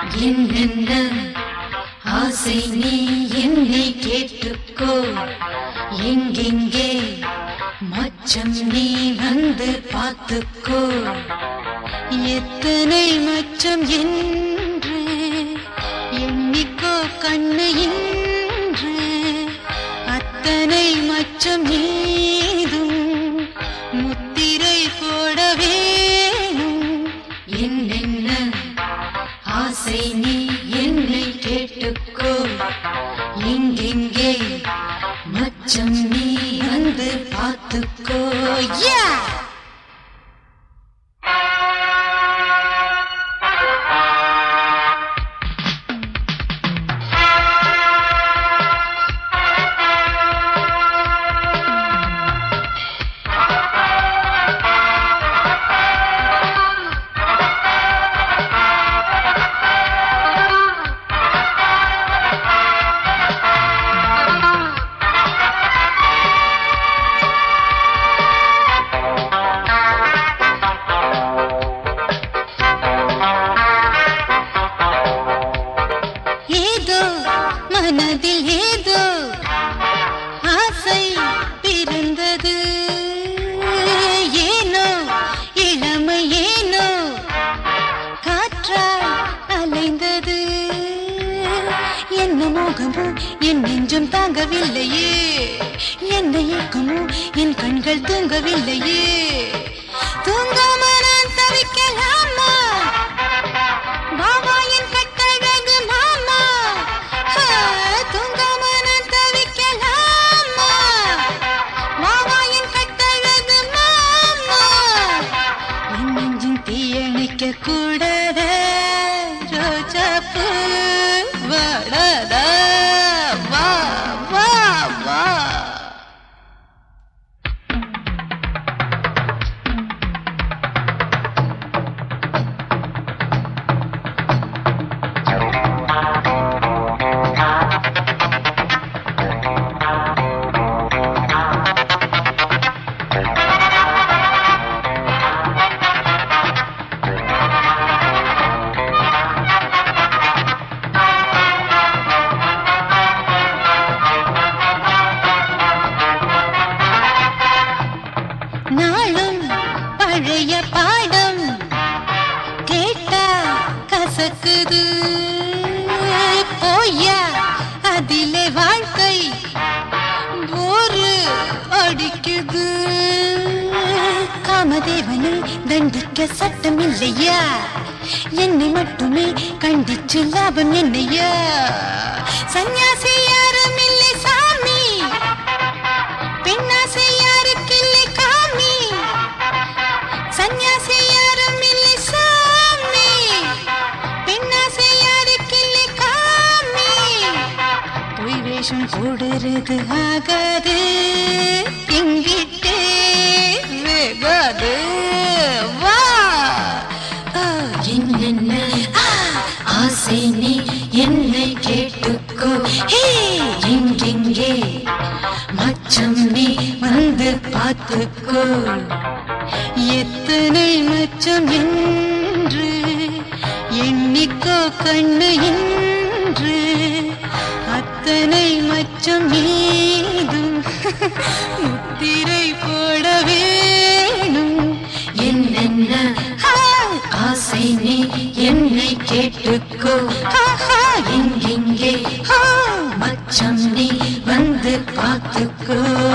என்னென்ன ஆசை நீ என்னை கேட்டுக்கோ எங்கெங்கே மச்சம் நீ வந்து பார்த்துக்கோ எத்தனை மச்சம் என்று எண்ணிக்கோ கண்ணு என்று அத்தனை மச்சம் நீதும் முத்திரை போட வேணும் என்னென்ன ஆசை நீ என்னை கேட்டுக்கோ எங்கெங்கே மச்சம் நீ வந்து பார்த்துக்கோ யா ஏதோ மனதில் ஏதோ ஆசை பிறந்தது ஏனோ இளமை ஏனோ காற்றாய் அலைந்தது என்ன மோகமோ என் நெஞ்சம் தாங்கவில்லையே என்ன ஏக்கமோ என் கண்கள் தூங்கவில்லையே தூங்காம நான் தவிக்கலாமா பாபா என் கட்டழகு மாமா ஆ, தூங்காம நான் தவிக்கலாமா பாபா என் கட்டழகு மாமா என் நெஞ்சின் தீயணைக்க கூடாத ரோஜா பூ வாடாத வா வா வா நாளும் பழைய பாடம் கேட்டா கசக்குது போயா அதிலே வாழ்க்கை போரு அடிக்குது காமதேவனை தண்டிக்க சட்டம் இல்லையா என்னை மட்டுமே கண்டிச்சு லாபம் என்னையா சந்நியாசி யாரும் இல்லை சாமி பெண்ணாசை யாருக்கு இல்லை காமி சந்நியாசி யாரும் இல்லை சாமி பெண்ணாசை யாருக்கு இல்லை காமி பொய் வேஷம் போடுறது ஆகாது இங்கிட்டே வேகாது வா ஆ, என்னென்ன ஆ, ஆசை நீ என்னை கேட்டுக்கோ ஹே எங்கெங்கே மச்சம் நீ வந்து பார்த்துக்கோ எத்தனை மச்சம் என்று எண்ணிக்கோ கண்ணு என்று அத்தனை மச்சம் மீதும் முத்திரை போட வேணும் என்னென்ன ஆசை நீ என்னை கேட்டுக்கோ ஆஹா, எங்கெங்கே ஆ, மச்சம் நீ வந்து பார்த்துக்கோ